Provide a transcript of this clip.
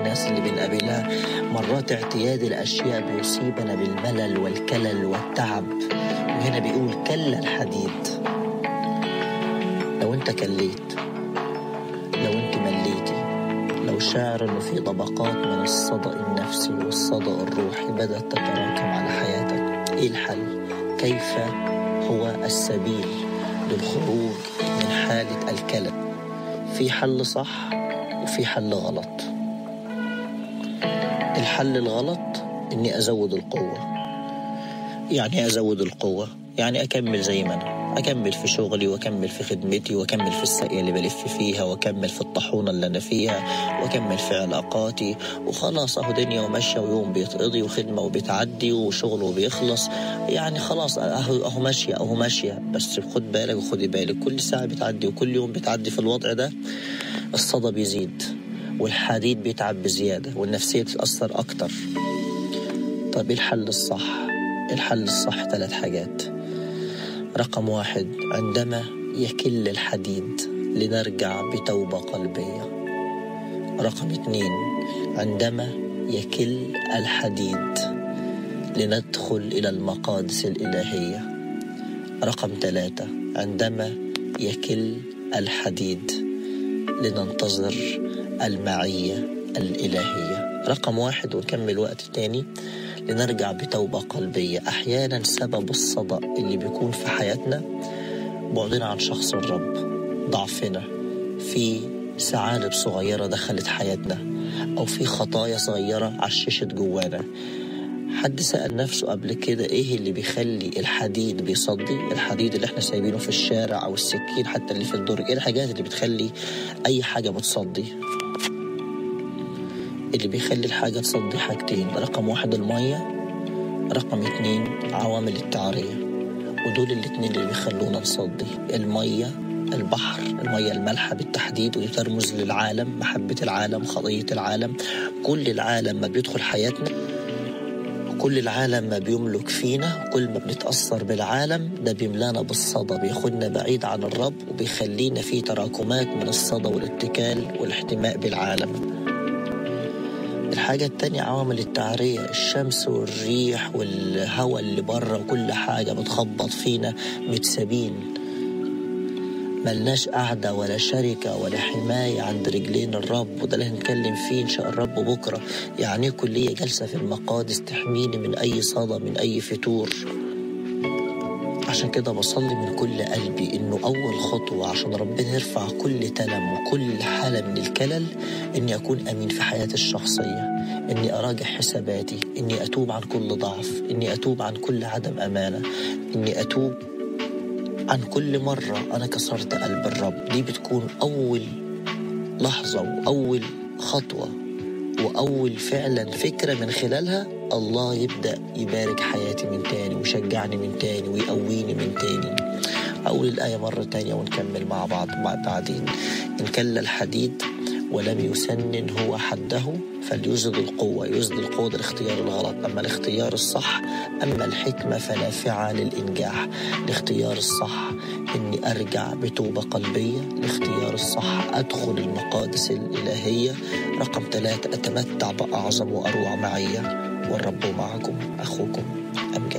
الناس اللي بنقابلها مرات اعتياد الأشياء بيصيبنا بالملل والكلل والتعب وهنا بيقول كلا الحديد لو انت كليت لو انت مليتي لو شاعر انه في طبقات من الصدأ النفسي والصدأ الروحي بدأت تتراكم على حياتك ايه الحل كيف هو السبيل للخروج من حالة الكلل في حل صح وفي حل غلط الحل الغلط اني ازود القوة يعني ازود القوة يعني اكمل زي ما انا اكمل في شغلي واكمل في خدمتي واكمل في الساقية اللي بلف فيها واكمل في الطاحونة اللي انا فيها واكمل في علاقاتي وخلاص اهو دنيا وماشية ويوم بيتقضي وخدمة وبتعدي وشغل وبيخلص يعني خلاص اهو اهو ماشية اهو ماشية بس خد بالك وخدي بالك كل ساعة بتعدي وكل يوم بتعدي في الوضع ده الصدى بيزيد والحديد بيتعب بزيادة والنفسية بتتأثر أكتر طب إيه الحل الصح؟ الحل الصح ثلاث حاجات رقم واحد عندما يكل الحديد لنرجع بتوبة قلبية رقم اتنين عندما يكل الحديد لندخل إلى المقادس الإلهية رقم ثلاثة عندما يكل الحديد لننتظر المعية الإلهية رقم واحد ونكمل وقت تاني لنرجع بتوبة قلبية أحيانا سبب الصدأ اللي بيكون في حياتنا بعدنا عن شخص الرب ضعفنا في ثعالب صغيرة دخلت حياتنا أو في خطايا صغيرة عششت جوانا حد سأل نفسه قبل كده ايه اللي بيخلي الحديد بيصدي الحديد اللي احنا سايبينه في الشارع او السكين حتى اللي في الدرج ايه الحاجات اللي بتخلي اي حاجة بتصدي اللي بيخلي الحاجة تصدي حاجتين رقم واحد المية رقم اتنين عوامل التعرية ودول الاتنين اللي بيخلونا نصدي المية البحر المية المالحة بالتحديد ودي ترمز للعالم محبة العالم خطية العالم كل العالم ما بيدخل حياتنا كل العالم ما بيملك فينا كل ما بنتأثر بالعالم ده بيملانا بالصدى بياخدنا بعيد عن الرب وبيخلينا في تراكمات من الصدى والاتكال والاحتماء بالعالم الحاجة التانية عوامل التعرية الشمس والريح والهواء اللي بره وكل حاجة بتخبط فينا متسابين ملناش قعدة ولا شركة ولا حماية عند رجلين الرب وده اللي هنتكلم فيه إن شاء الرب بكرة يعني كلية جالسة في المقادس تحميني من أي صدى من أي فتور عشان كده بصلي من كل قلبي إنه أول خطوة عشان ربنا يرفع كل تلم وكل حالة من الكلل إني أكون أمين في حياتي الشخصية إني أراجع حساباتي إني أتوب عن كل ضعف إني أتوب عن كل عدم أمانة إني أتوب عن كل مرة أنا كسرت قلب الرب دي بتكون أول لحظة وأول خطوة وأول فعلا فكرة من خلالها الله يبدأ يبارك حياتي من تاني ويشجعني من تاني ويقويني من تاني أقول الآية مرة تانية ونكمل مع بعض مع بعدين إن كل الحديد ولم يسنن هو حده فليزد القوة يزد القوة ده الاختيار الغلط أما الاختيار الصح أما الحكمة فنافعة للإنجاح الاختيار الصح إني أرجع بتوبة قلبية الاختيار الصح أدخل المقادس الإلهية رقم ثلاثة أتمتع بأعظم وأروع معية والرب معكم أخوكم أمجد